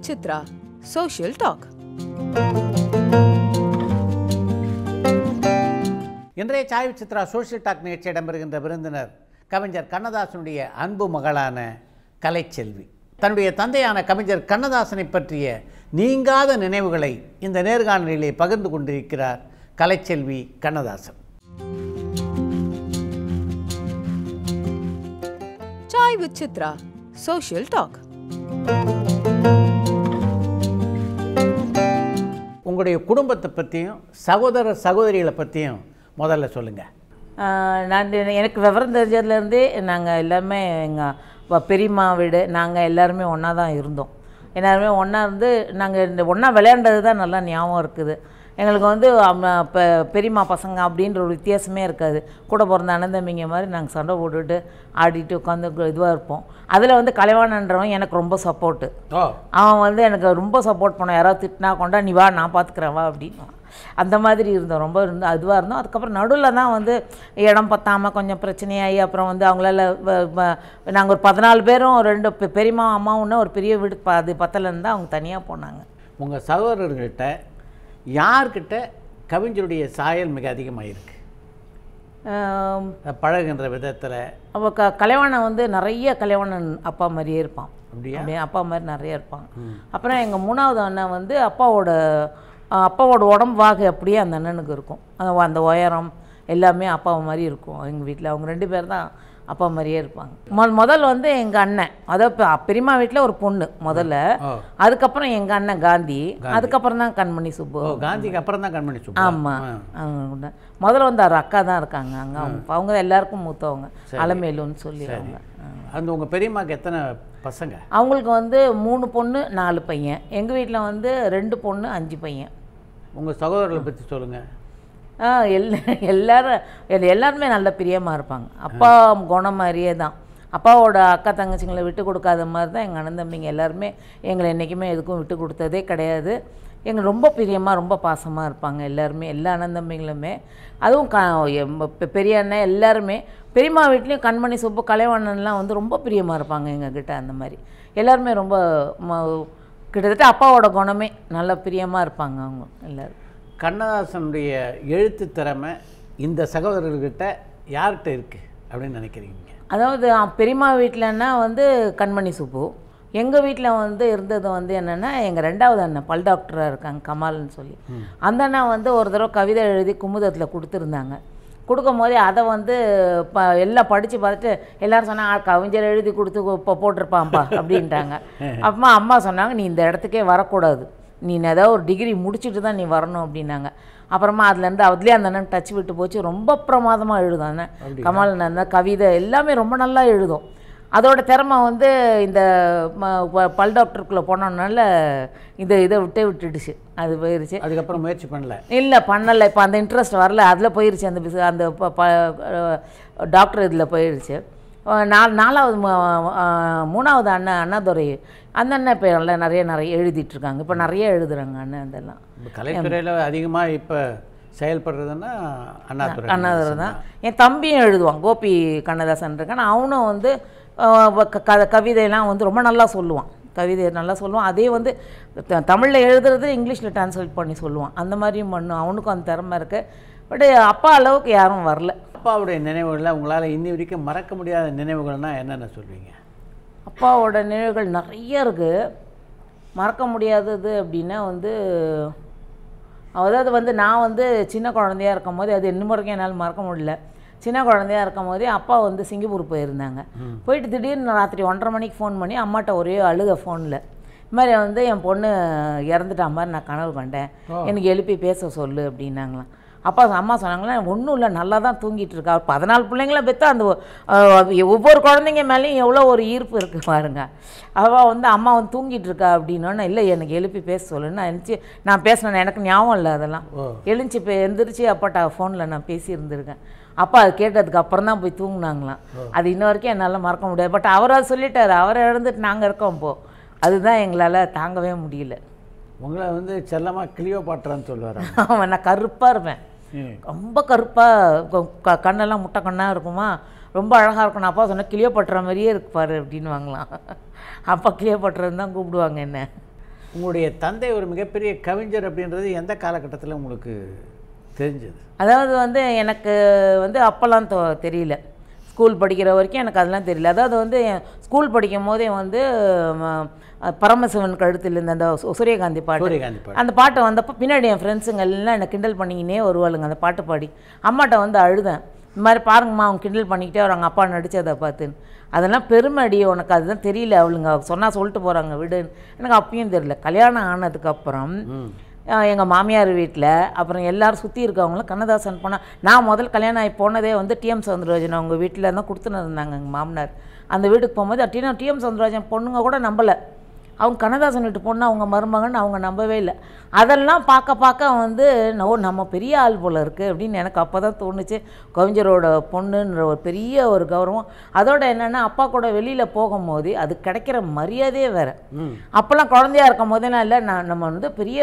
with Chitra. Social Talk. இன்றைய Sai Chitra social talk நிகழ்ச்சி இடம்பெறுகின்ற விருந்தினர் கவிஞர் கண்ணதாசனுடைய அன்பு மகளான கலைச்செல்வி தன்னுடைய தந்தையான கவிஞர் கண்ணதாசனை பற்றிய நீங்காத நினைவுகளை இந்த நேர்காணலிலே பகிர்ந்து கொண்டிருக்கிறார் Kalaiselvi Kannadasan Chai with Chitra. Social Talk. உங்களுடைய குடும்பத்தை பற்றியும் சகோதர சகோதரிகளை பற்றியும் முதல்ல சொல்லுங்கள் ஆஹ் நான் எ- எனக்கு விவரம் தெரிஞ்சதுலேருந்தே நாங்கள் எல்லாமே எங்கள் பெரியம்மா வீடு நாங்கள் எல்லாருமே ஒன்றா தான் இருந்தோம் எல்லாருமே ஒன்றா இருந்து நாங்கள் இந்த ஒன்றா விளையாண்டது தான் நல்லா ஞாபகம் இருக்குது எங்களுக்கு வந்து இப்போ பெரியம்மா பசங்க அப்படின்ற ஒரு வித்தியாசமே இருக்காது கூட பிறந்த அனந்தம்பிங்க மாதிரி நாங்கள் சண்டை போட்டுட்டு ஆடிட்டு உட்காந்து இதுவாக இருப்போம் அதில் வந்து கலைவாணன்றவன் எனக்கு ரொம்ப சப்போர்ட்டு ஓ அவன் வந்து எனக்கு ரொம்ப சப்போர்ட் பண்ணான் யாராவது திட்டினா கொண்டா நீ வா நான் பார்த்துக்கிறேன் வா அப்படின்னு அந்த மாதிரி இருந்தோம் ரொம்ப இருந்து அதுவாக இருந்தோம் அதுக்கப்புறம் நடுவில் தான் வந்து இடம் பத்தாமல் கொஞ்சம் பிரச்சனையாகி அப்புறம் வந்து அவங்களால நாங்கள் ஒரு பதினாலு பேரும் ரெண்டு பெ- பெரியம்மா அம்மாவுன்னு ஒரு பெரிய வீடு ப- அது பத்தலேருந்து தான் அவங்க தனியாக போனாங்க உங்கள் சகோதரர்கிட்ட யார்கிட்ட கவிஞருடைய சாயல் மிக அதிகமாக இருக்கு ஆம், பழகுகின்ற விதத்தில் அவ க கலைவாணன் வந்து நிறைய கலைவாணன் அப்பா மாதிரியே இருப்பான் அப்படியா? அப்படியே அப்பா மாதிரி நிறைய இருப்பாங்க அப்புறம் எங்கள் மூணாவது அண்ணன் வந்து அப்பாவோட அஹ், அப்பாவோட உடம்பு வாகு அப்படியே அந்த அண்ணனுக்கு இருக்கும் அந்த அந்த உயரம் எல்லாமே அப்பா மாதிரி இருக்கும் எங்கள் வீட்டில் அவங்க ரெண்டு பேர் தான் அப்பா மாதிரியே இருப்பாங்க மொ முதல் வந்து எங்கள் அண்ணன் அதாவது இப்போ பெரியம்மா வீட்டில் ஒரு பொண்ணு முதல்ல ஓ. அதுக்கப்புறம் எங்கள் அண்ணன் காந்தி அதுக்கப்புறம் தான் கண்மணி சுப்பு ஓ காந்திக்கு அப்புறம் தான் கண்மணி சுப்பு ஆமாம் முதல்ல வந்து அவர் அக்கா தான் இருக்காங்க அங்கே அவங்க அவங்க தான் எல்லாருக்கும் மூத்தவங்க அலமேலுன்னு சொல்லி அவங்க ஆ. அந்த உங்கள் பெரியம்மாக்கு எத்தனை பசங்க அவங்களுக்கு வந்து மூணு பொண்ணு நாலு பையன் எங்கள் வீட்டில் வந்து ரெண்டு பொண்ணு அஞ்சு பையன் உங்கள் சகோதரர்களை பற்றி சொல்லுங்கள் ஆ எல்லா எல்லாரும் எல் எல்லாருமே நல்ல பிரியமாக இருப்பாங்க அப்பா குணம் மாதிரியே தான் அப்பாவோட அக்கா தங்கச்சிங்களை விட்டு கொடுக்காத மாதிரி தான் எங்கள் அண்ணன் தம்பிங்க எல்லாருமே எங்களை என்றைக்குமே எதுக்கும் விட்டு கொடுத்ததே கிடையாது எங்கள் ரொம்ப பிரியமாக ரொம்ப பாசமாக இருப்பாங்க எல்லாருமே எல்லா அண்ணன் தம்பிங்களுமே அதுவும் க எம் பெ- பெரிய அண்ணன் எல்லாருமே பெரியம்மா வீட்லேயும் கண்மணி சுப்பு கலைவாணன்லாம் வந்து ரொம்ப பிரியமாக இருப்பாங்க எங்ககிட்ட அந்த மாதிரி எல்லாருமே ரொம்ப ம- கிட்டத்தட்ட அப்பாவோட குணமே நல்ல பிரியமாக இருப்பாங்க அவங்க எல்லோரும் கண்ணதாசனுடைய எழுத்து திறமை இந்த சகோதரர்கிட்ட யார்கிட்ட இருக்குது அப்படின்னு நினைக்கிறீங்க அதாவது அ, பெரியம்மா வீட்டிலன்னா வந்து கண்மணி சுப்பு எங்கள் வீட்டில் வந்து இருந்தது வந்து என்னென்னா எங்கள் ரெண்டாவது அண்ணன் பல் டாக்டராக இருக்காங்க கமால்னு சொல்லி அந்த அண்ணன் வந்து ஒரு தடவை கவிதை எழுதி குமுதத்தில் கொடுத்துருந்தாங்க கொடுக்கும் போதே அதை வந்து ப எல்லாம் படித்து பார்த்துட்டு எல்லாரும் சொன்னாங்க "ஆ, கவிஞர் எழுதி கொடுத்து இப்போ போட்டிருப்பான்ப்பா அப்படின்ட்டாங்க அப்புறமா அம்மா சொன்னாங்க நீ இந்த இடத்துக்கே வரக்கூடாது நீ ஏதாவது ஒரு டிகிரி முடிச்சுட்டு தான் நீ வரணும் அப்படின்னாங்க அப்புறமா அதுலேருந்து அதுலேயே அந்த அண்ணன் டச் விட்டு போச்சு ரொம்ப பிரமாதமாக எழுதும் அண்ணன் கமல் அண்ணன் கவிதை எல்லாமே ரொம்ப நல்லா எழுதும் அதோட திறமை வந்து இந்த ம- ப- பல் டாக்டருக்குள்ளே போனோன்னால இந்த இதை விட்டே விட்டுடுச்சு அது போயிருச்சு அதுக்கப்புறம் முயற்சி பண்ணல இல்லை பண்ணலை இப்போ அந்த இன்ட்ரெஸ்ட் வரல அதில் போயிருச்சு அந்த பிஸ் அந்த ப- ப- டாக்டர் இதில் போயிருச்சு அஹ் நால் நாலாவது மு- அஹ் மூணாவது அண்ணன் அண்ணாதுரை அந்த அண்ணன் இப்போ எல்லாம் நிறைய நிறைய எழுதிட்டு இருக்காங்க இப்போ நிறைய எழுதுறாங்க அண்ணன் அதெல்லாம் இப்போ கலைத்துறையில் அதிகமாக இப்போ செயல்படுறதுன்னா அண்ணாதுரை கண்ணதாசன் தான் என் தம்பியும் எழுதுவான் கோபி கண்ணதாசன் இருக்கான் அவனும் வந்து அஹ், க- க- கவிதையெல்லாம் வந்து ரொம்ப நல்லா சொல்லுவான் கவிதை நல்லா சொல்லுவான் அதே வந்து தமிழில் எழுதுறது இங்கிலீஷில் டிரான்ஸ்லேட் பண்ணி சொல்லுவான் அந்த மாதிரியும் பண்ணும் அவனுக்கும் அந்த திறமை இருக்குது பட் அப்பா அளவுக்கு யாரும் வரல அப்பாவுடைய நினைவுகளில் உங்களால் இன்னி வரைக்கும் மறக்க முடியாத நினைவுகள்னால் என்னென்ன சொல்வீங்க அப்பாவோட நினைவுகள் நிறைய இருக்குது மறக்க முடியாதது அப்படின்னா வந்து அதாவது வந்து நான் வந்து சின்ன குழந்தையா இருக்கும் போது அது இன்னும் வரைக்கும் என்னால் மறக்க முடியல சின்ன குழந்தையா இருக்கும் போதே அப்பா வந்து சிங்கப்பூர் போயிருந்தாங்க போயிட்டு திடீர்னு ராத்திரி ஒன்றரை மணிக்கு ஃபோன் பண்ணி அம்மாட்ட ஒரே அழுக ஃபோனில் இது மாதிரி வந்து என் பொண்ணு இறந்துட்டா மாதிரி நான் கனவு கண்டேன் எனக்கு எழுப்பி பேச சொல்லு அப்படின்னாங்களாம் அப்பா அம்மா சொன்னாங்களா ஒன்றும் இல்லை நல்லா தான் தூங்கிட்டு இருக்கா ஒரு பதினாலு பிள்ளைங்கள பெற்று அந்த அஹ், ஒவ்வொரு குழந்தைங்க மேலேயும் எவ்வளோ ஒரு ஈர்ப்பு இருக்குது பாருங்க அவள் வந்து அம்மா வந்து தூங்கிட்டு இருக்கா அப்படின்னோன்னே இல்லை எனக்கு எழுப்பி பேச சொல்லுன்னு நான் எழுந்துச்சு நான் பேசினேன் எனக்கு ஞாபகம் இல்லை அதெல்லாம் எழுந்துச்சு இப்போ எந்திரிச்சு அப்பாட்ட ஃபோனில் நான் பேசியிருந்திருக்கேன் அப்பா அது கேட்டதுக்கு அப்புறம் தான் போய் தூங்குனாங்களாம் அது இன்ன வரைக்கும் என்னால் மறக்க முடியாது பட் அவர் அதை சொல்லிட்டாரு அவரை இழந்துட்டு நாங்கள் இருக்கோம் இப்போ அதுதான் எங்களால் தாங்கவே முடியல உங்களை வந்து செல்லமாக கிளியோ பாட்டுறான்னு சொல்லுவார் அவன் நான் கருப்பாக இருப்பேன் ரொம்ப கருப்பாக கண்ணெல்லாம் முட்டை கண்ணாக இருக்குமா ரொம்ப அழகாக இருக்கும் நான் அப்பா சொன்னேன் கிளியோ பட்டுற மாதிரியே இருக்கு பாரு அப்படின்னு வாங்கலாம் அப்பா கிளியோ பட்டுறதுன்னு தான் கூப்பிடுவாங்க என்ன உங்களுடைய தந்தை ஒரு மிகப்பெரிய கவிஞர் அப்படின்றது எந்த காலகட்டத்தில் உங்களுக்கு தெரிஞ்சது அதாவது வந்து எனக்கு வந்து அப்போல்லாம் தொ தெரியல ஸ்கூல் படிக்கிற வரைக்கும் எனக்கு அதெல்லாம் தெரியல அதாவது வந்து ஸ்கூல் படிக்கும் போதே வந்து ம, பரமசிவன் கழுத்தில் இருந்த அந்த சு- சூரியகாந்தி பாட்டு சூரியகாந்தி பாட்டு அந்த பாட்டை வந்தப்போ பின்னாடி என் ஃப்ரெண்ட்ஸுங்க எல்லாம் என்னை கிண்டல் பண்ணிக்கினே வருவாளுங்க அந்த பாட்டு பாடி அம்மாட்ட வந்து அழுதேன் இந்த மாதிரி பாருங்கம்மா அவங்க கிண்டல் பண்ணிக்கிட்டே வராங்க அப்பா நடித்ததை பார்த்துன்னு அதெல்லாம் பெருமை அடி உனக்கு அதுதான் தெரியல அவளுங்க சொன்னால் சொல்லிட்டு போகிறாங்க விடுன்னு எனக்கு அப்பயும் தெரியல கல்யாணம் ஆனதுக்கப்புறம் எங்கள் மாமியார் வீட்டில் அப்புறம் எல்லாரும் சுற்றி இருக்கவங்களும் கண்ணதாசன் போனால் நான் முதல் கல்யாணம் ஆகி போனதே வந்து டிஎம் சவுந்தரராஜன் அவங்க வீட்டில் தான் கொடுத்துன்னு இருந்தாங்க எங்கள் மாமனார் அந்த வீட்டுக்கு போகும்போது டிஎம் டிஎம் சவுந்தரராஜன் பொண்ணுங்க கூட நம்பலை அவங்க கண்ணதாசன் வீட்டு பொண்ணு அவங்க மருமகன் அவங்க நம்பவே இல்லை அதெல்லாம் பார்க்க பார்க்க வந்து நோ நம்ம பெரிய ஆள் போல இருக்குது அப்படின்னு எனக்கு அப்போ தான் தோணுச்சு கவிஞரோட பொண்ணுன்ற ஒரு பெரிய ஒரு கௌரவம் அதோட என்னென்னா அப்பா கூட வெளியில் போகும்போது அது கிடைக்கிற மரியாதையே வேறு ம் அப்போல்லாம் குழந்தையா இருக்கும் போதெல்லாம் இல்லை நான் நம்ம வந்து பெரிய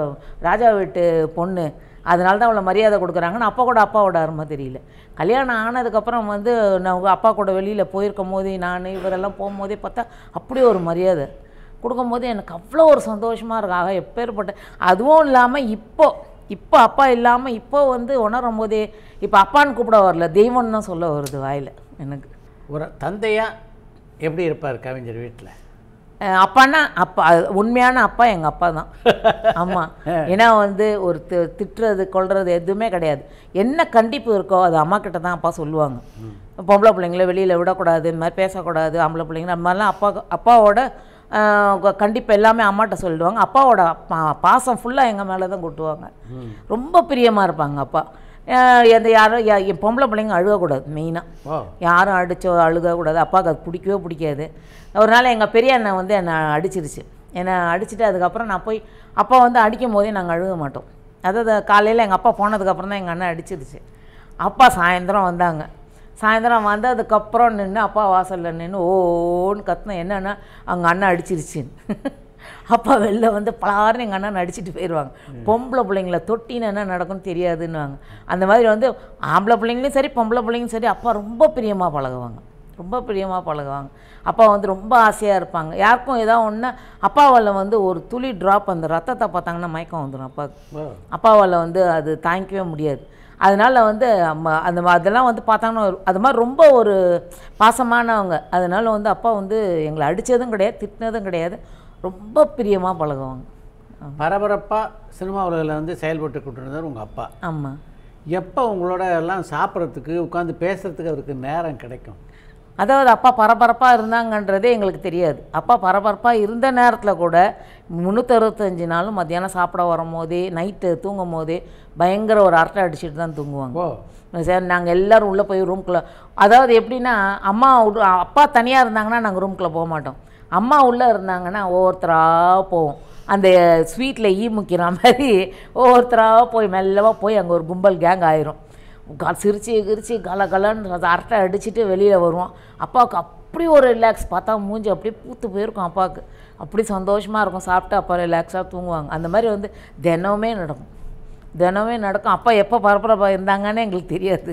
ராஜா வீட்டு பொண்ணு அதனால தான் அவளை மரியாதை கொடுக்குறாங்கன்னு அப்பா கூட அப்பாவோட அருமை தெரியல கல்யாணம் ஆனதுக்கப்புறம் வந்து நான் அப்பா கூட வெளியில் போயிருக்கும் போதே நான் இவரெல்லாம் போகும்போதே பார்த்தா அப்படி ஒரு மரியாதை கொடுக்கும்போது எனக்கு அவ்வளோ ஒரு சந்தோஷமாக இருக்கும் ஆக எப்பேற்பட்ட அதுவும் இல்லாமல் இப்போ இப்போ அப்பா இல்லாமல் இப்போ வந்து உணரும் போதே இப்போ அப்பான்னு கூப்பிட வரல தெய்வம்னு தான் சொல்ல வருது வாயில் எனக்கு ஒரு தந்தையா எப்படி இருப்பார் கவிஞர் வீட்டில் அஹ் அப்பான்னா அப்பா அது உண்மையான அப்பா எங்கள் அப்பா தான் ஆமாம் ஏன்னா வந்து ஒரு தி திட்டுறது கொள்றது எதுவுமே கிடையாது என்ன கண்டிப்பு இருக்கோ அது அம்மா கிட்ட தான் அப்பா சொல்லுவாங்க பொம்பளை பிள்ளைங்கள வெளியில் விடக்கூடாது இந்த மாதிரி பேசக்கூடாது ஆம்பளை பிள்ளைங்க அந்த மாதிரிலாம் அப்பா அப்பாவோட அஹ், க- கண்டிப்பு எல்லாமே அம்மாட்ட சொல்லிடுவாங்க அப்பாவோட பா- பாசம் ஃபுல்லாக எங்கள் மேலே தான் கொட்டுவாங்க ரொம்ப பிரியமாக இருப்பாங்க அப்பா அஹ், எந்த யாரும் யா- என் பொம்பளை பிள்ளைங்க அழுகக்கூடாது மெயினாக ஓ யாரும் அடிச்சோ அழுகக்கூடாது அப்பாவுக்கு அது பிடிக்கவே பிடிக்காது ஒரு நாள் எங்கள் பெரிய அண்ணன் வந்து என்னை அடிச்சிருச்சு என்னை அடிச்சுட்டு அதுக்கப்புறம் நான் போய் அப்பா வந்து அடிக்கும் போதே நாங்கள் அழுக மாட்டோம் அதாவது காலையில் எங்கள் அப்பா போனதுக்கப்புறம் தான் எங்கள் அண்ணன் அடிச்சிருச்சு அப்பா சாயந்தரம் வந்தாங்க சாயந்தரம் வந்ததுக்கப்புறம் நின்று அப்பா வாசலில் நின்று ஓன்னு கத்துனேன் என்னன்னா அவங்க அண்ணன் அடிச்சிருச்சுன்னு அப்பா வெளில வந்து பலாருன்னு எங்கள் அண்ணன் அடிச்சிட்டு போயிடுவாங்க பொம்பளை பிள்ளைங்கள தொட்டின்னு என்ன நடக்கும்னு தெரியாதுன்னுவாங்க அந்த மாதிரி வந்து ஆம்பளை பிள்ளைங்களும் சரி பொம்பளை பிள்ளைங்களும் சரி அப்பா ரொம்ப பிரியமாக பழகுவாங்க ரொம்ப பிரியமாக பழகுவாங்க அப்பா வந்து ரொம்ப ஆசையாக இருப்பாங்க யாருக்கும் ஏதாவது ஒன்று அப்பாவால் வந்து ஒரு துளி ட்ராப் அந்த ரத்தத்தை பார்த்தாங்கன்னா மயக்கம் வந்துடும் அப்பாவுக்கு ஓ அப்பாவால் வந்து அது தாங்கிக்கவே முடியாது அதனால் வந்து அம்ம- அந்த மா- அதெல்லாம் வந்து பார்த்தாங்கன்னா ஒரு- அது மாதிரி ரொம்ப ஒரு பாசமானவங்க அதனால் வந்து அப்பா வந்து எங்களை அடித்ததும் கிடையாது திட்டினதும் கிடையாது ரொம்ப பிரியமாக பழகுவாங்க பரபரப்பாக சினிமா உலகில் வந்து செயல்பட்டு கொண்டிருந்தார் உங்கள் அப்பா ஆமாம் எப்போ உங்களோட எல்லாம் சாப்பிட்றதுக்கு உட்காந்து பேசுறதுக்கு அவருக்கு நேரம் கிடைக்கும் அதாவது அப்பா பரபரப்பாக இருந்தாங்கன்றதே எங்களுக்கு தெரியாது அப்பா பரபரப்பாக இருந்த நேரத்தில் கூட முந்நூற்றறுபத்தஞ்சு நாளும் மத்தியானம் சாப்பிட வரும்போதே நைட்டு தூங்கும் போதே பயங்கர ஒரு அரட்டை அடிச்சுட்டு தான் தூங்குவாங்க ஓ சார் நாங்கள் எல்லோரும் உள்ளே போய் ரூம்குள்ளே அதாவது எப்படின்னா அம்மா உள்ள- அப்பா தனியாக இருந்தாங்கன்னா நாங்கள் ரூம்குள்ளே போக மாட்டோம் அம்மா உள்ளே இருந்தாங்கன்னா ஒவ்வொருத்தராக போவோம் அந்த ஸ்வீட்டில் ஈ முக்கிற மாதிரி ஒவ்வொருத்தராக போய் மெல்லவா போய் அங்கே ஒரு கும்பல் கேங் ஆயிரும் க சிரிச்சு கிரிச்சு கல கலன்னு அதை அரட்டை அடிச்சுட்டு வெளியில் வருவோம் அப்பாவுக்கு அப்படி ஒரு ரிலாக்ஸ் பார்த்தா மூஞ்சி அப்படியே பூத்து போயிருக்கும் அப்பாவுக்கு அப்படி சந்தோஷமாக இருக்கும் சாப்பிட்டு அப்பா ரிலாக்ஸாக தூங்குவாங்க அந்த மாதிரி வந்து தினமுமே நடக்கும் தினமே நடக்கும் அப்பா எப்போ பரபரப்பாக இருந்தாங்கன்னு எங்களுக்கு தெரியாது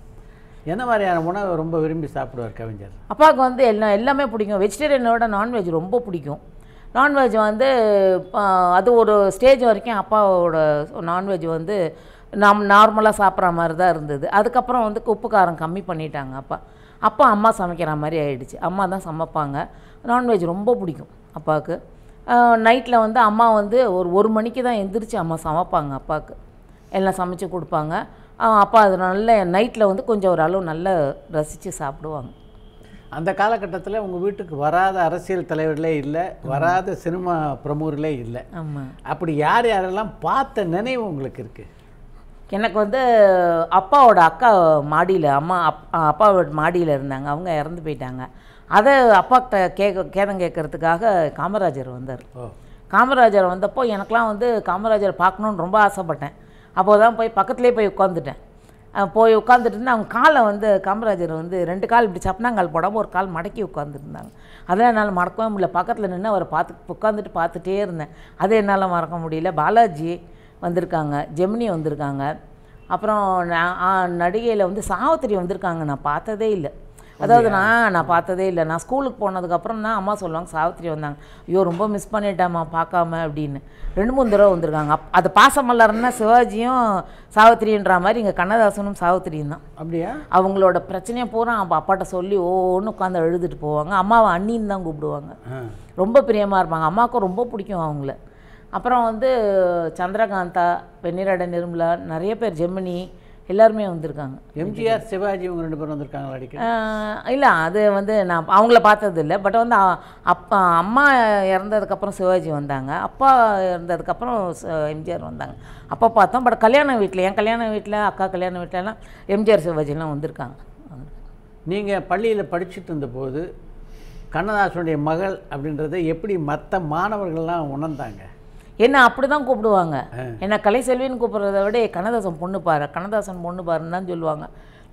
என்ன மாதிரியான உணவை ரொம்ப விரும்பி சாப்பிடுவார் கவிஞர் அப்பாவுக்கு வந்து எல்லாம் எல்லாமே பிடிக்கும் வெஜிடேரியனோட நான்வெஜ் ரொம்ப பிடிக்கும் நான்வெஜ் வந்து ஆ, அது ஒரு ஸ்டேஜ் வரைக்கும் அப்பாவோட நான்வெஜ் வந்து நாம் நார்மலாக சாப்பிட்ற மாதிரி தான் இருந்தது அதுக்கப்புறம் வந்து உப்பு காரம் கம்மி பண்ணிட்டாங்க அப்பா அப்பா அம்மா சமைக்கிற மாதிரி ஆயிடுச்சு அம்மா தான் சமைப்பாங்க நான்வெஜ் ரொம்ப பிடிக்கும் அப்பாவுக்கு நைட்டில் வந்து அம்மா வந்து ஒரு ஒரு மணிக்கு தான் எந்திரிச்சு அம்மா சமைப்பாங்க அப்பாவுக்கு எல்லாம் சமைச்சு கொடுப்பாங்க ஆ, அப்பா அது நல்ல நைட்டில் வந்து கொஞ்சம் ஒரு அளவு நல்லா ரசித்து சாப்பிடுவாங்க அந்த காலகட்டத்தில் உங்கள் வீட்டுக்கு வராத அரசியல் தலைவர்களே இல்லை வராத சினிமா பிரமுகர்களே இல்லை ஆமாம் அப்படி யார் யாரெல்லாம் பார்த்த நினைவு உங்களுக்கு இருக்குது எனக்கு வந்து அப்பாவோட அக்கா மாடியில் அம்மா அப் அப்பாவோட மாடியில் இருந்தாங்க அவங்க இறந்து போயிட்டாங்க அதை அப்பாக்கிட்ட கேட்க கேதம் கேட்கறதுக்காக காமராஜர் வந்தார் ஓ காமராஜர் வந்தப்போ எனக்கெலாம் வந்து காமராஜர் பார்க்கணுன்னு ரொம்ப ஆசைப்பட்டேன் அப்போ தான் போய் பக்கத்துலேயே போய் உட்காந்துட்டேன் அஹ் போய் உட்காந்துட்டு இருந்து அவங்க காலை வந்து காமராஜர் வந்து ரெண்டு கால் இப்படி சப்பனாங்கால் போடாமல் ஒரு கால் மடக்கி உட்காந்துருந்தாங்க அதெல்லாம் என்னால் மறக்கவே முடியல பக்கத்தில் நின்று அவரை பார்த்து உட்காந்துட்டு பார்த்துட்டே இருந்தேன் அதை என்னால் மறக்க முடியல பாலாஜி வந்திருக்காங்க ஜெமினி வந்திருக்காங்க அப்புறம் ந- ஆ, நடிகையில் வந்து சாவித்திரி வந்திருக்காங்க நான் பார்த்ததே இல்லை அதாவது நான் நான் பார்த்ததே இல்லை நான் ஸ்கூலுக்கு போனதுக்கப்புறம் தான் அம்மா சொல்லுவாங்க சாவித்திரி வந்தாங்க ஐயோ ரொம்ப மிஸ் பண்ணிட்டேம்மா பார்க்காம அப்படின்னு ரெண்டு மூணு தடவை வந்திருக்காங்க அப் அது பாசமல்லர்னா சிவாஜியும் சாவித்திரின்ற மாதிரி இங்கே கண்ணதாசனும் சாவித்திரியும் தான் அப்படியா அவங்களோட பிரச்சனையை பூரா அப்பா அப்பாட்ட சொல்லி ஓன்னு உட்காந்து எழுதிட்டு போவாங்க அம்மாவை அண்ணின்னு தான் கூப்பிடுவாங்க ஆ. ரொம்ப பிரியமாக இருப்பாங்க அம்மாவுக்கும் ரொம்ப பிடிக்கும் அவங்கள அப்புறம் வந்து சந்திரகாந்தா வெண்ணிராட நிர்மலா நிறைய பேர் ஜெமினி எல்லாருமே வந்திருக்காங்க எம்ஜிஆர் சிவாஜி இவங்க ரெண்டு பேரும் வந்திருக்காங்களா அடிக்கடி இல்லை அது வந்து நான் அவங்கள பார்த்தது இல்லை பட் வந்து அ- அப்பா அம்மா இறந்ததுக்கப்புறம் சிவாஜி வந்தாங்க அப்பா இறந்ததுக்கப்புறம் ச- எம்ஜிஆர் வந்தாங்க அப்பா பார்த்தோம் பட் கல்யாண வீட்டில் என் கல்யாண வீட்டில் அக்கா கல்யாண வீட்டிலலாம் எம்ஜிஆர் சிவாஜிலாம் வந்திருக்காங்க நீங்கள் பள்ளியில் படிச்சுட்டு இருந்தபோது கண்ணதாசனுடைய மகள் அப்படின்றத எப்படி மற்ற மாணவர்கள்லாம் உணர்ந்தாங்க என்ன அப்படி தான் கூப்பிடுவாங்க என்ன கலைசெல்வின்னு கூப்பிட்றத விட "ஏய், கண்ணதாசன் பொண்ணு பாரு கண்ணதாசன் பொண்ணு பாருன்னு தான் சொல்லுவாங்க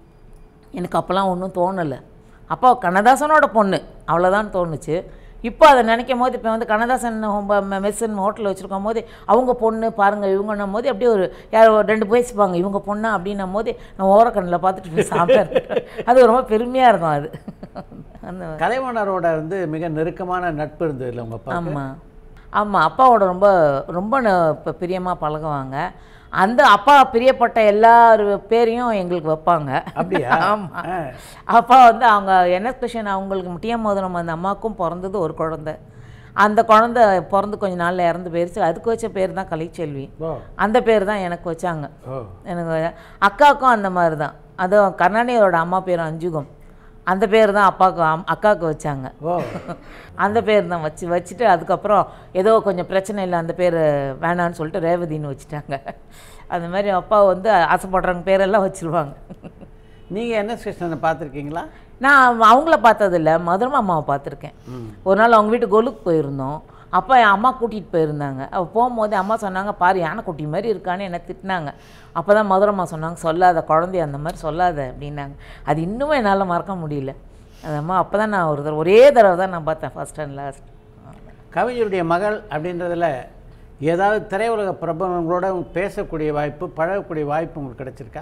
எனக்கு அப்போல்லாம் ஒன்றும் தோணலை அப்போ கண்ணதாசனோட பொண்ணு அவ்வளோதான் தோணுச்சு இப்போ அதை நினைக்கும் போது இப்போ வந்து கண்ணதாசன் மெஸ்ஸன் ஹோட்டலில் வச்சுருக்கும் போது அவங்க பொண்ணு பாருங்கள் இவங்கன்னும் போது அப்படியே ஒரு யார் ஒரு ரெண்டு பேசிப்பாங்க இவங்க பொண்ணா அப்படின்னும் போது நான் ஓரக்கண்ணில் பார்த்துட்டு போய் சாப்பிட்டேன் அது ரொம்ப பெருமையாக இருக்கும் அது அந்த கலைவாணரோட வந்து மிக நெருக்கமான நட்பு இருந்தது இல்லை உங்கள் அப்பா ஆமாம் ஆமாம் அப்பாவோட ரொம்ப ரொம்ப ந- ப- பிரியமா பழகுவாங்க அந்த அப்பா பிரியப்பட்ட எல்லார் பேரையும் எங்களுக்கு வைப்பாங்க அப்படியா ஆமாம் ஆ. அப்பா வந்து அவங்க என்எஸ் கிருஷ்ணன் அவங்களுக்கு முட்டியம் மோதிரம் அந்த அம்மாவுக்கும் பிறந்தது ஒரு குழந்தை அந்த குழந்தை பிறந்து கொஞ்ச நாள்ல இறந்து போயிருச்சு அதுக்கு வச்ச பேர் தான் கலைச்செல்வி ஓ அந்த பேர் தான் எனக்கு வச்சாங்க ஓ எனக்கு அக்காவுக்கும் அந்த மாதிரி தான் அதுவும் கருணாநிதியோட அம்மா பேர் அஞ்சுகம் அந்த பேர் தான் அப்பாவுக்கு அம்- அக்காவுக்கு வச்சாங்க ஓ அந்த பேர் தான் வச்சு வச்சுட்டு அதுக்கப்புறம் ஏதோ கொஞ்சம் பிரச்சனை இல்லை அந்த பேர் வேணான்னு சொல்லிட்டு ரேவதின்னு வச்சுட்டாங்க அந்த மாதிரி அப்பா வந்து ஆசைப்படுறவங்க பேரெல்லாம் வச்சுருவாங்க நீங்கள் என்ன கிருஷ்ணனை பார்த்துருக்கீங்களா நான் அவங்கள பார்த்ததில்ல மதுரமா அம்மாவை பார்த்துருக்கேன் ஒரு நாள் அவங்க வீட்டு கொலுக்கு போயிருந்தோம் அப்போ என் அம்மா கூட்டிகிட்டு போயிருந்தாங்க அவ போகும்போது அம்மா சொன்னாங்க பாரு யானைக்குட்டி மாதிரி இருக்கான்னு என்னை திட்டினாங்க அப்போ தான் மதுரம்மா சொன்னாங்க சொல்லாத குழந்தைய அந்த மாதிரி சொல்லாத அப்படின்னாங்க அது இன்னும் என்னால் மறக்க முடியல அந்த அம்மா அப்போ தான் நான் ஒரு தடவை ஒரே தடவை தான் நான் பார்த்தேன் ஃபர்ஸ்ட் அண்ட் லாஸ்ட் கவிஞருடைய மகள் அப்படின்றதுல ஏதாவது திரையுலக பிரபலங்களோட பேசக்கூடிய வாய்ப்பு பழகக்கூடிய வாய்ப்பு உங்களுக்கு கிடைச்சிருக்கா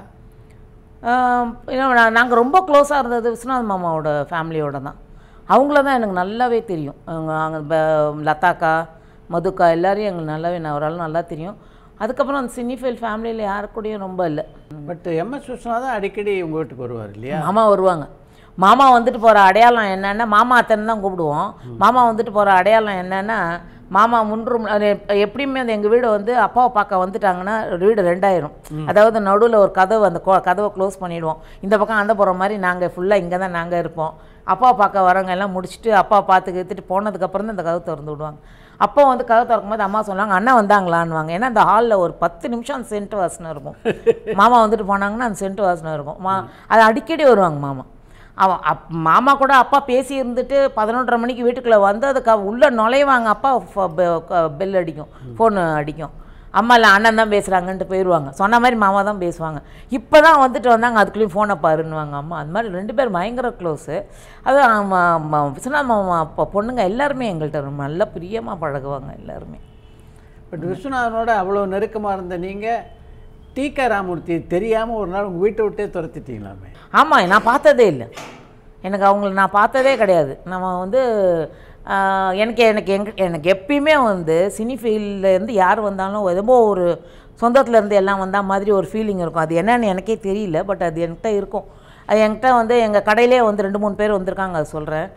நாங்கள் ரொம்ப க்ளோஸாக இருந்தது விஸ்வநாத் மாமாவோட ஃபேமிலியோட தான் அவங்கள தான் எனக்கு நல்லாவே தெரியும் அவங்க அங்கே லதாக்கா மதுக்கா எல்லாரையும் எங்களுக்கு நல்லாவே நான் ஓரளவு நல்லா தெரியும் அதுக்கப்புறம் அந்த சினிஃபைல் ஃபேமிலியில் யாரு கூடயும் ரொம்ப இல்லை பட் எம்எஸ் விஸ்வநாதன் அடிக்கடி உங்கள் வீட்டுக்கு வருவார் இல்லையா மாமா வருவாங்க மாமா வந்துட்டு போகிற அடையாளம் என்னன்னா மாமா அத்தனை தான் கூப்பிடுவோம் மாமா வந்துட்டு போகிற அடையாளம் என்னன்னா மாமா முன்றும் அது எப்- எப்படியுமே அந்த எங்கள் வீடு வந்து அப்பாவை பார்க்க வந்துட்டாங்கன்னா வீடு ரெண்டாயிரம் அதாவது நடுவில் ஒரு கதவு அந்த கொ- கதவை க்ளோஸ் பண்ணிடுவோம் இந்த பக்கம் அந்த போகிற மாதிரி நாங்கள் ஃபுல்லாக இங்கே தான் நாங்கள் இருப்போம் அப்பாவை பார்க்க வரவங்க எல்லாம் முடிச்சுட்டு அப்பா பார்த்து எடுத்துட்டு போனதுக்கப்புறம் தான் இந்த கதவு திறந்து விடுவாங்க அப்போ வந்து கதவு திறக்கும் போது அம்மா சொன்னாங்க அண்ணா வந்தாங்களான்னுவாங்க ஏன்னா அந்த ஹாலில் ஒரு பத்து நிமிஷம் அந்த சென்ட் வாசனை இருக்கும் மாமா வந்துட்டு போனாங்கன்னா அந்த சென்ட் வாசனை இருக்கும் மா அது அடிக்கடி வருவாங்க மாமா அவன் அப் மாமா கூட அப்பா பேசி இருந்துட்டு பதினொன்றரை மணிக்கு வீட்டுக்குள்ளே வந்து அதுக்கு உள்ளே நுழைவாங்க அப்பா பெல் அடிக்கும் ஃபோன் அடிக்கும் அம்மா இல்லை அண்ணன் தான் பேசுகிறாங்கன்ட்டு போயிடுவாங்க சொன்ன மாதிரி மாமா தான் பேசுவாங்க இப்போ தான் வந்துட்டு வந்தாங்க அதுக்குள்ளேயும் ஃபோனை பாருன்னுவாங்க அம்மா அது மாதிரி ரெண்டு பேர் பயங்கர க்ளோஸு அது ஆமா, ஆமா, விஸ்வநாத் மாமா அப்பா பொண்ணுங்க எல்லாருமே எங்கள்கிட்ட ரொம்ப நல்ல பிரியமாக பழகுவாங்க எல்லாருமே பட் விஸ்வநாதனோட அவ்வளோ நெருக்கமாக இருந்த நீங்கள் டிகே ராமூர்த்தி தெரியாமல் ஒரு நாள் உங்கள் வீட்டை விட்டே துரத்திட்டீங்களாமே ஆமாம் நான் பார்த்ததே இல்லை எனக்கு அவங்கள நான் பார்த்ததே கிடையாது நம்ம வந்து ஆஹ், எனக்கு எனக்கு எங்க எனக்கு எப்பயுமே வந்து சினி ஃபீல்ட்லேருந்து யார் வந்தாலும் ஏதோ ஒரு சொந்தத்துல இருந்து எல்லாம் வந்தா மாதிரி ஒரு ஃபீலிங் இருக்கும் அது என்னன்னு எனக்கே தெரியல பட் அது என்கிட்ட இருக்கும் அது என்கிட்ட வந்து எங்கள் கடையிலே வந்து ரெண்டு மூணு பேர் வந்திருக்காங்க அது சொல்கிறேன்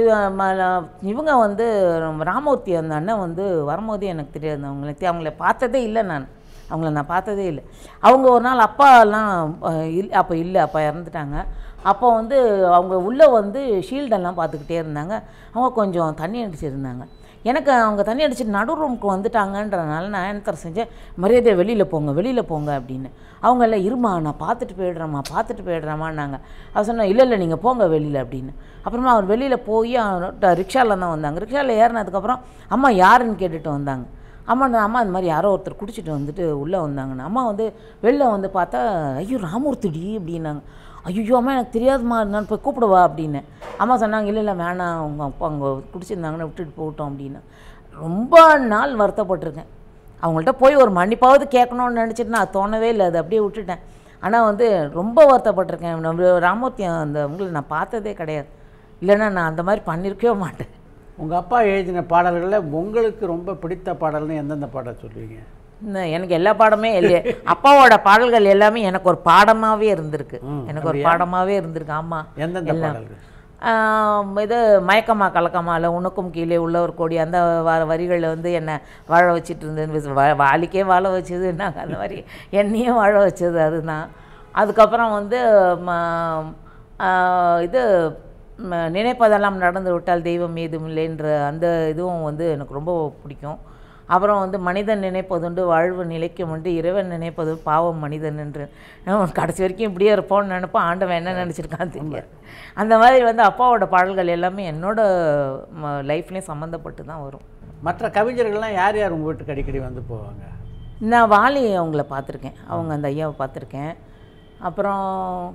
இவங்க வந்து ராமூர்த்தி அந்த அண்ணன் வந்து வரும்போது எனக்கு தெரியாது அவங்கள தெ- அவங்கள பார்த்ததே இல்லை நான் அவங்கள நான் பார்த்ததே இல்லை அவங்க ஒரு நாள் அப்பாலாம் அஹ், இல் அப்போ இல்லை அப்பா இறந்துட்டாங்க அப்போ வந்து அவங்க உள்ளே வந்து ஷீல்டெல்லாம் பார்த்துக்கிட்டே இருந்தாங்க அவங்க கொஞ்சம் தண்ணி அடிச்சிருந்தாங்க எனக்கு அவங்க தண்ணி அடிச்சுட்டு நடு ரூமுக்கு வந்துட்டாங்கன்றனால நான் என்ன தர செஞ்சேன் மரியாதையை வெளியில் போங்க வெளியில் போங்க அப்படின்னு அவங்க எல்லாம் இருமா நான் பார்த்துட்டு போயிடுறேம்மா பார்த்துட்டு போயிடுறேம்மான்னாங்க அவர் சொன்னா இல்லை இல்லை நீங்கள் போங்க வெளியில் அப்படின்னு அப்புறமா அவர் வெளியில் போய் ரிக்ஷாவில் தான் வந்தாங்க ரிக்ஷாவில் ஏறினதுக்கப்புறம் அம்மா யாருன்னு கேட்டுட்டு வந்தாங்க அம்மா நான் அம்மா இந்த மாதிரி யாரோ ஒருத்தர் குடிச்சிட்டு வந்துட்டு உள்ளே வந்தாங்கன்னு அம்மா வந்து வெளில வந்து பார்த்தா ஐயோ ராமூர்த்திடி அப்படின்னாங்க ஐயோ அம்மா எனக்கு தெரியாதும்மா நான் போய் கூப்பிடுவா அப்படின்னு அம்மா சொன்னாங்க இல்லை இல்லை வேணாம் அவங்க அப்பா அங்கே குடிச்சிருந்தாங்கன்னு விட்டுட்டு போகட்டும் அப்படின்னு ரொம்ப நாள் வருத்தப்பட்டிருக்கேன் அவங்கள்ட்ட போய் ஒரு மன்னிப்பாவது கேட்கணும்னு நினச்சிட்டு நான் தோணவே இல்லை அது அப்படியே விட்டுட்டேன் ஆனால் வந்து ரொம்ப வருத்தப்பட்டிருக்கேன் நம்ம ராமூர்த்தி அந்த உங்களை நான் பார்த்ததே கிடையாது இல்லைன்னா நான் அந்த மாதிரி பண்ணியிருக்கவே மாட்டேன் உங்கள் அப்பா எழுதின பாடல்களில் உங்களுக்கு ரொம்ப பிடித்த பாடல்னு எந்தெந்த பாடல் சொல்லுவீங்க இன்னும் எனக்கு எல்லா பாடமே இல்லையே அப்பாவோட பாடல்கள் எல்லாமே எனக்கு ஒரு பாடமாகவே இருந்திருக்கு ம், எனக்கு ஒரு பாடமாகவே இருந்திருக்கு ஆமாம் எந்தெந்த பாடல்கள் ஆம், இது மயக்கமா கலக்கமா இல்லை உனக்கும் கீழே உள்ள ஒரு கொடி அந்த வ வரிகளில் வந்து என்னை வாழ வச்சிட்டு இருந்தது வா வாலிக்கே வாழ வச்சது நாங்கள் அந்த மாதிரி என்னையும் வாழ வச்சது அதுதான் அதுக்கப்புறம் வந்து ம, ஆ, இது ம, நினைப்பதெல்லாம் நடந்து விட்டால் தெய்வம் ஏதும் இல்லைன்ற அந்த இதுவும் வந்து எனக்கு ரொம்ப பிடிக்கும் அப்புறம் வந்து மனிதன் நினைப்பதுண்டு வாழ்வு நிலைக்கும் உண்டு இறைவன் நினைப்பது பாவம் மனிதன் என்று நம்ம கடைசி வரைக்கும் இப்படியே இருப்போம்னு நினைப்போம் ஆண்டவன் என்ன நினச்சிருக்கான் தெரியாது அந்த மாதிரி வந்து அப்பாவோட பாடல்கள் எல்லாமே என்னோட லைஃப்லேயும் சம்மந்தப்பட்டு தான் வரும் மற்ற கவிஞர்கள்லாம் யார் யார் உங்கள் வீட்டுக்கு அடிக்கடி வந்து போவாங்க நான் வாலி அவங்கள பார்த்துருக்கேன் அவங்க அந்த ஐயாவை பார்த்துருக்கேன் அப்புறம்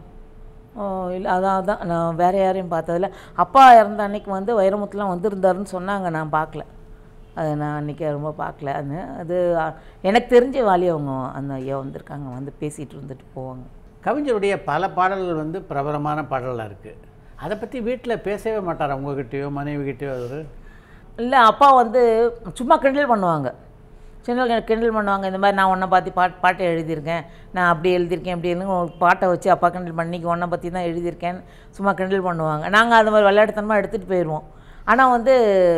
இல்லை அதான் அதான் நான் வேறு யாரையும் பார்த்ததில்ல அப்பா இறந்த அன்னைக்கு வந்து வைரமுத்துலாம் வந்திருந்தாருன்னு சொன்னாங்க நான் பார்க்கல அது நான் அன்றைக்கி ரொம்ப பார்க்கல அது அது அ, எனக்கு தெரிஞ்ச வாலி அவங்க அந்த ஐயா வந்திருக்காங்க வந்து பேசிகிட்டு இருந்துட்டு போவாங்க கவிஞருடைய பல பாடல்கள் வந்து பிரபலமான பாடலாக இருக்குது அதை பற்றி வீட்டில் பேசவே மாட்டார் உங்ககிட்டயோ மனைவிகிட்டயோ அவர் இல்லை அப்பா வந்து சும்மா கிண்டல் பண்ணுவாங்க சின்ன கிண்டல் பண்ணுவாங்க இந்த மாதிரி நான் உன்னை பார்த்து பாட் பாட்டை எழுதியிருக்கேன் நான் அப்படி எழுதியிருக்கேன் இப்படி எழுதி ஒரு பாட்டை வச்சு அப்பா கிண்டல் பண்ணிக்கு உன்னை பற்றி தான் எழுதியிருக்கேன் சும்மா கிண்டல் பண்ணுவாங்க நாங்கள் அந்த மாதிரி விளையாட்டுத்தனமாக எடுத்துகிட்டு போயிடுவோம் ஆனால் வந்து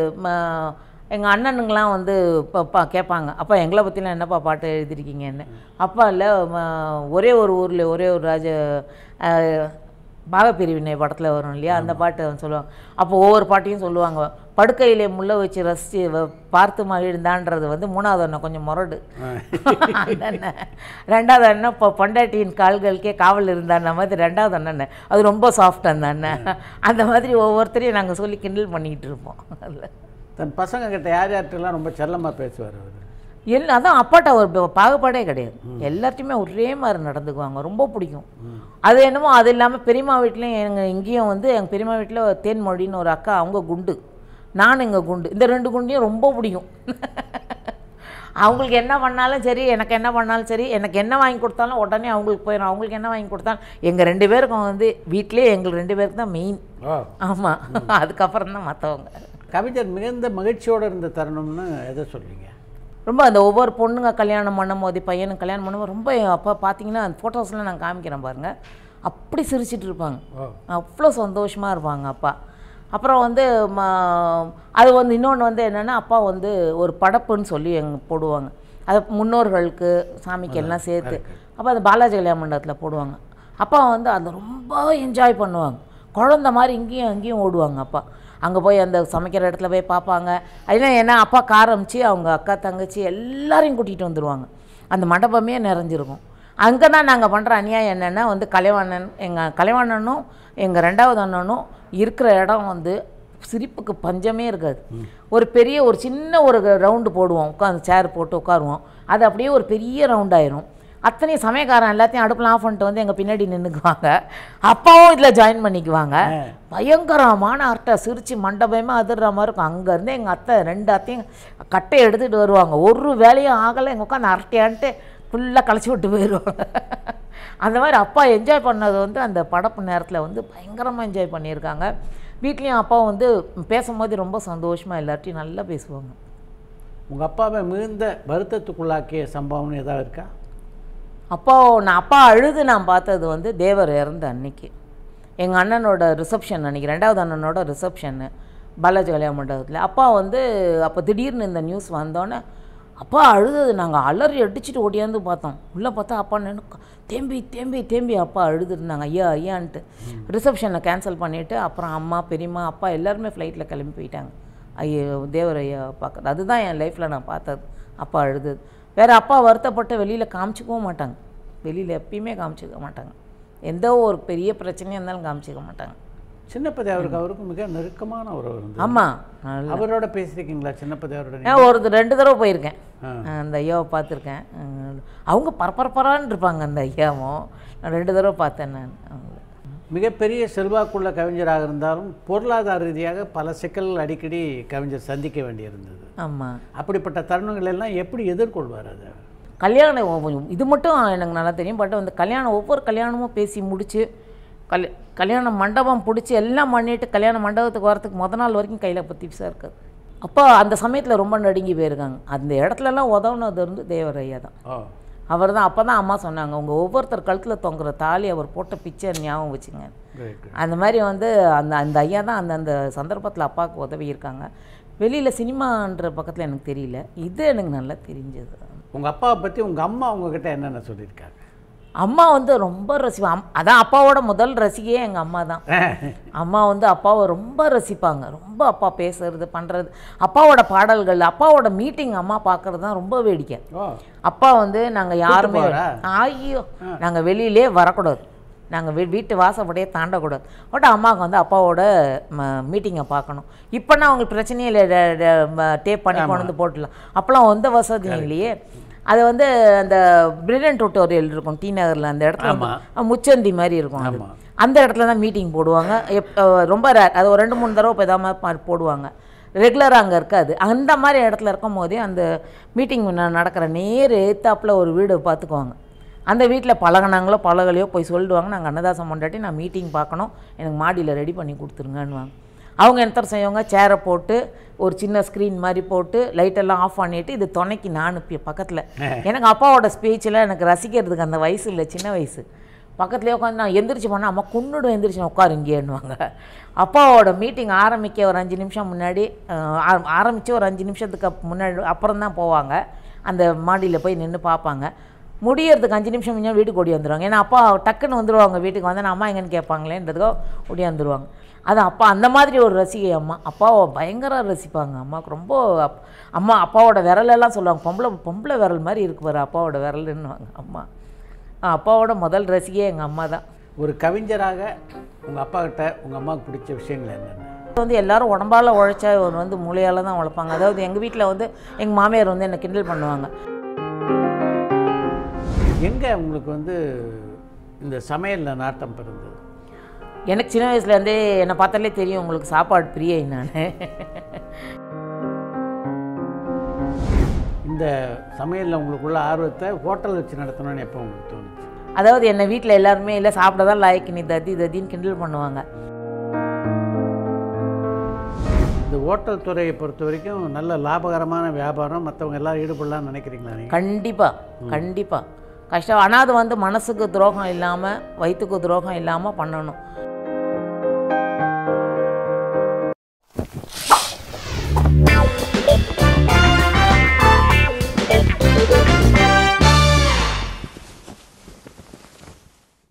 எங்கள் அண்ணனுங்களாம் வந்து இப்போ கேட்பாங்க அப்பா எங்களை பற்றிலாம் என்னப்பா பாட்டு எழுதியிருக்கீங்கன்னு அப்பா இல்லை ம- ஒரே ஒரு ஊரில் ஒரே ஒரு ராஜ அஹ், பாகப்பிரிவினை படத்தில் வரும் இல்லையா அந்த பாட்டு அவன் சொல்லுவாங்க அப்போ ஒவ்வொரு பாட்டையும் சொல்லுவாங்க படுக்கையிலே முள்ள வச்சு ரசித்து வ- பார்த்து மகிழ்ந்தான்றது வந்து மூணாவது அண்ணன் கொஞ்சம் முரடு அந்த அண்ணன் ரெண்டாவது அண்ணன் இப்போ பொண்டாட்டியின் கால்களுக்கே காவல் இருந்தான மாதிரி ரெண்டாவது அண்ணன் அது ரொம்ப சாஃப்ட் அந்த அண்ணன் அந்த மாதிரி ஒவ்வொருத்தரையும் நாங்கள் சொல்லி கிண்டல் பண்ணிக்கிட்டு இருப்போம் அதில் தன் பசங்க கிட்ட யார் யார்கிட்டலாம் ரொம்ப செல்லமாக பேசுவார் அவர் எல்லாம் அதான் அப்பாட்ட ஒரு ப- பாகுபாடே கிடையாது எல்லாத்தையுமே ஒரே மாதிரி நடந்துக்குவாங்க ரொம்ப பிடிக்கும் அது என்னமோ அது இல்லாமல் பெரியம்மா வீட்லேயும் எங்கள் இங்கேயும் வந்து எங்கள் பெரியம்மா வீட்டில் தேன்மொழின்னு ஒரு அக்கா அவங்க குண்டு நான் எங்கள் குண்டு இந்த ரெண்டு குண்டையும் ரொம்ப பிடிக்கும் அவங்களுக்கு என்ன பண்ணாலும் சரி எனக்கு என்ன பண்ணாலும் சரி எனக்கு என்ன வாங்கி கொடுத்தாலும் உடனே அவங்களுக்கு போயிடும் அவங்களுக்கு என்ன வாங்கி கொடுத்தாலும் எங்கள் ரெண்டு பேருக்கும் வந்து வீட்டிலே எங்களுக்கு ரெண்டு பேருக்கு தான் மெயின் ஓ ஆமாம் அதுக்கப்புறம் தான் மற்றவங்க கவிஞர் மிகுந்த மகிழ்ச்சியோடு இருந்த தருணம்னு எதை சொல்றீங்க ரொம்ப அந்த ஒவ்வொரு பொண்ணுங்க கல்யாணம் பண்ணும் போது பையனுக்கு கல்யாணம் பண்ணும்போது ரொம்ப அப்போ பார்த்தீங்கன்னா அந்த ஃபோட்டோஸ்லாம் நான் காமிக்கிறேன் பாருங்கள் அப்படி சிரிச்சிட்டு இருப்பாங்க ஓ அவ்வளோ சந்தோஷமாக இருப்பாங்க அப்பா அப்புறம் வந்து ம- அது வந்து இன்னொன்று வந்து என்னென்னா அப்பா வந்து ஒரு படப்புன்னு சொல்லி எங்க போடுவாங்க அது முன்னோர்களுக்கு சாமிக்கு எல்லாம் சேர்த்து அப்போ அது பாலாஜி கல்யாண மண்டபத்தில் போடுவாங்க அப்பா வந்து அதை ரொம்ப என்ஜாய் பண்ணுவாங்க குழந்த மாதிரி இங்கேயும் அங்கேயும் ஓடுவாங்க அப்பா அங்கே போய் அந்த சமைக்கிற இடத்துல போய் பார்ப்பாங்க அதெல்லாம் ஏன்னா அப்பா காரமிச்சு அவங்க அக்கா தங்கச்சி எல்லாரையும் கூட்டிகிட்டு வந்துடுவாங்க அந்த மண்டபமே நிறைஞ்சிருக்கும் அங்கே தான் நாங்கள் பண்ணுற அநியாயம் என்னென்னா வந்து கலைவாணன் எங்கள் கலைவாணனும் எங்கள் ரெண்டாவது அண்ணனும் இருக்கிற இடம் வந்து சிரிப்புக்கு பஞ்சமே இருக்காது ஒரு பெரிய ஒரு சின்ன ஒரு ரவுண்டு போடுவோம் உட்காந்து சேர் போட்டு உட்காருவோம் அது அப்படியே ஒரு பெரிய ரவுண்ட் ஆயிரும் அத்தனையும் சமயக்காரன் எல்லாத்தையும் அடுப்பில் ஆஃப் பண்ணிட்டு வந்து எங்கள் பின்னாடி நின்றுக்குவாங்க அப்பாவும் இதில் ஜாயின் பண்ணிக்குவாங்க பயங்கரமான அர்ட்டை சிரித்து மண்டபமே அதிர்ற மாதிரி இருக்கும் அங்கேருந்து எங்கள் அத்தை ரெண்டு அத்தையும் கட்டையை எடுத்துகிட்டு வருவாங்க ஒரு வேலையும் ஆகலை எங்கள் உட்காந்து அரட்டையான்ட்டு ஃபுல்லாக களைச்சி விட்டு போயிடுவாங்க அந்த மாதிரி அப்பா என்ஜாய் பண்ணது வந்து அந்த படப்பு நேரத்தில் வந்து பயங்கரமாக என்ஜாய் பண்ணியிருக்காங்க வீட்லேயும் அப்பா வந்து பேசும்போது ரொம்ப சந்தோஷமாக எல்லார்ட்டையும் நல்லா பேசுவாங்க உங்கள் அப்பாவை மிகுந்த வருத்தத்துக்குள்ளாக்கிய சம்பவம்னு ஏதாவது இருக்கா அப்பா நான் அப்பா அழுது நான் பார்த்தது வந்து தேவர் இறந்த அன்னைக்கு எங்கள் அண்ணனோட ரிசப்ஷன் அன்னைக்கு ரெண்டாவது அண்ணனோட ரிசப்ஷன்னு பாலாஜி கல்யாண மண்டபத்தில் அப்பா வந்து அப்போ திடீர்னு இந்த நியூஸ் வந்தோன்னே அப்பா அழுதது நாங்கள் அலறி அடிச்சுட்டு ஓடியாந்து பார்த்தோம் உள்ளே பார்த்தா அப்பா நின்று தேம்பி தேம்பி தேம்பி அப்பா அழுதுருந்தாங்க ஐயா ஐயான்ட்டு ரிசப்ஷனை கேன்சல் பண்ணிவிட்டு அப்புறம் அம்மா பெரியம்மா அப்பா எல்லாருமே ஃப்ளைட்டில் கிளம்பி போயிட்டாங்க ஐயோ தேவர் ஐயா பார்க்குறது அதுதான் என் லைஃப்பில் நான் பார்த்தது அப்பா அழுதது வேறு அப்பா வருத்தப்பட்டு வெளியில் காமிச்சிக்கவும் மாட்டாங்க வெளியில் எப்பயுமே காமிச்சிக்க மாட்டாங்க எந்த ஒரு பெரிய பிரச்சனையாக இருந்தாலும் காமிச்சிக்க மாட்டாங்க சின்னப்பதி அவருக்கு அவருக்கும் மிக நெருக்கமான உறவு இருந்தது ஆமாம் அவரோட பேசியிருக்கீங்களா சின்னப்பதி அவரோட நீங்க? நான் ஒரு ரெண்டு தடவை போயிருக்கேன் ஆ. அந்த ஐயாவை பார்த்துருக்கேன் அஹ் அவங்க பரபரப்பரான்னு இருப்பாங்க அந்த ஐயாவும் நான் ரெண்டு தடவை பார்த்தேன் நான் அவங்கள மிகப்பெரிய செல்வாக்குள்ள கவிஞராக இருந்தாலும் பொருளாதார ரீதியாக பல சிக்கல்கள் அடிக்கடி கவிஞர் சந்திக்க வேண்டியிருந்தது ஆமாம் அப்படிப்பட்ட தருணங்கள் எல்லாம் எப்படி எதிர்கொள்வார் அதை கல்யாணம் ஒவ்வொரு- இது மட்டும் எனக்கு நல்லா தெரியும் பட் வந்து கல்யாணம் ஒவ்வொரு கல்யாணமும் பேசி முடிச்சு கல் கல்யாண மண்டபம் பிடிச்சி எல்லாம் பண்ணிட்டு கல்யாண மண்டபத்துக்கு வரதுக்கு முத நாள் வரைக்கும் கையில் பற்றி விசா இருக்காது அப்போ அந்த சமயத்தில் ரொம்ப நடுங்கி போயிருக்காங்க அந்த இடத்துலலாம் உதவுனது வந்து தேவரையா தான் ஓ அவர் தான் அப்போ தான் அம்மா சொன்னாங்க உங்கள் ஒவ்வொருத்தர் கழுத்தில் தொங்குற தாலி அவர் போட்ட பிக்சர் ஞாபகம் வச்சுங்க கிரேட் அந்த மாதிரி வந்து அந்த அந்த ஐயா தான் அந்த அந்த சந்தர்ப்பத்தில் அப்பாவுக்கு உதவி இருக்காங்க வெளியில் சினிமான்ற பக்கத்தில் எனக்கு தெரியல இது எனக்கு நல்லா தெரிஞ்சது உங்கள் அப்பாவை பற்றி உங்கள் அம்மா உங்ககிட்ட என்னென்ன சொல்லியிருக்காங்க அம்மா வந்து ரொம்ப ரசிப்பா அம் அதான் அப்பாவோட முதல் ரசிகையே எங்கள் அம்மா தான் அம்மா வந்து அப்பாவை ரொம்ப ரசிப்பாங்க ரொம்ப அப்பா பேசுறது பண்ணுறது அப்பாவோட பாடல்கள் அப்பாவோட மீட்டிங் அம்மா பார்க்கறது தான் ரொம்ப வேடிக்கை ஓ அப்பா வந்து நாங்கள் யாருமே போவாரா? ஐயோ நாங்கள் வெளியிலே வரக்கூடாது நாங்கள் வீ வீட்டு வாசப்படியே தாண்டக்கூடாது பட் அம்மாவுக்கு வந்து அப்பாவோட மீட்டிங்கை பார்க்கணும் இப்போனா அவங்களுக்கு பிரச்சனையே இல்லை டேப் பண்ணி கொண்டு வந்து போட்டுடலாம் அப்போலாம் எந்த வசதியும் இல்லையே அது வந்து அந்த பிரில்லியன்ட் டுட்டோரியல் இருக்கும் டி நகரில் அந்த இடத்துல வந்து, அஹ், முச்சந்தி மாதிரி இருக்கும் அது ஆமா. அந்த இடத்துல தான் மீட்டிங் போடுவாங்க எப் அஹ், ரொம்ப ரேர் அது ஒரு ரெண்டு மூணு தடவை இப்போ எதாவது போடுவாங்க ரெகுலராக அங்கே இருக்காது அந்த மாதிரி இடத்துல இருக்கும் போதே அந்த மீட்டிங் நடக்கிற நேர் எத்தாப்பில் ஒரு வீடு பார்த்துக்குவாங்க அந்த வீட்டில் பழகுனாங்களோ பழகலையோ போய் சொல்லிடுவாங்க நாங்கள் அன்னதாசம் கொண்டாட்டி நான் மீட்டிங் பார்க்கணும் எனக்கு மாடியில் ரெடி பண்ணி கொடுத்துருங்கன்னுவாங்க அவங்க என்ன செய்வாங்க சேரை போட்டு ஒரு சின்ன ஸ்க்ரீன் மாதிரி போட்டு லைட்டெல்லாம் ஆஃப் பண்ணிட்டு இது துணைக்கு நான் பக்கத்தில் எனக்கு அப்பாவோட ஸ்பீச்சில் எனக்கு ரசிக்கிறதுக்கு அந்த வயசு இல்லை சின்ன வயசு பக்கத்துலேயே உட்காந்து நான் எந்திரிச்சு போனால் அம்மா குன்னுடும் எந்திரிச்சு உட்காரு இங்கேன்னுவாங்க அப்பாவோட மீட்டிங் ஆரம்பிக்க ஒரு அஞ்சு நிமிஷம் முன்னாடி ஆரம்பித்து ஒரு அஞ்சு நிமிஷத்துக்கு அப் முன்னாடி அப்புறம் தான் போவாங்க அந்த மாடியில் போய் நின்று பார்ப்பாங்க முடியறதுக்கு அஞ்சு நிமிஷம் முன்னாடி வீட்டுக்கு ஓடி வந்துடுவாங்க ஏன்னா அப்பா டக்குன்னு வந்துடுவாங்க வீட்டுக்கு வந்து நான் அம்மா எங்கன்னு கேட்பாங்களேன்றதுக்கோ ஓடி வந்துடுவாங்க அது அப்பா அந்த மாதிரி ஒரு ரசிகை அம்மா அப்பாவை பயங்கர ரசிப்பாங்க அம்மாவுக்கு ரொம்ப அப்- அம்மா அப்பாவோட விரலெல்லாம் சொல்லுவாங்க பொம்பளை பொம்பளை விரல் மாதிரி இருக்கு பாரு அப்பாவோட விரலுன்னுவாங்க அம்மா ஆ, அப்பாவோட முதல் ரசிகையே எங்கள் அம்மா தான் ஒரு கவிஞராக உங்கள் அப்பா கிட்ட உங்கள் அம்மாவுக்கு பிடிச்ச விஷயங்கள் என்னென்ன வந்து எல்லாரும் உடம்பால் உழைச்சா இவர் வந்து மூளையால் தான் உழைப்பாங்க அதாவது எங்கள் வீட்டில் வந்து எங்கள் மாமியார் வந்து என்னை கிண்டல் பண்ணுவாங்க எங்கே உங்களுக்கு வந்து இந்த சமையலில் நாட்டம் பிறந்தது எனக்கு சின்ன வயசுலேருந்தே என்னை பார்த்தாலே தெரியும் உங்களுக்கு சாப்பாடு பிரியை நான் இந்த சமையலில் உங்களுக்குள்ள ஆர்வத்தை ஹோட்டல் வச்சு நடத்தணும்னு எப்போ உங்களுக்கு தோணுச்சு அதாவது என்னை வீட்டில் எல்லாருமே இல்லை சாப்பிட தான் லாய்க்கு நீ தத்தி தத்தின்னு கிண்டல் பண்ணுவாங்க இந்த ஹோட்டல் துறையை பொறுத்த வரைக்கும் நல்ல லாபகரமான வியாபாரம் மற்றவங்க எல்லாரும் ஈடுபடலாம்னு நினைக்கிறீங்களா நீங்கள் கண்டிப்பாக கண்டிப்பாக கஷ்டம் ஆனால் அது வந்து மனசுக்கு துரோகம் இல்லாமல் வயிற்றுக்கு துரோகம் இல்லாமல் பண்ணணும்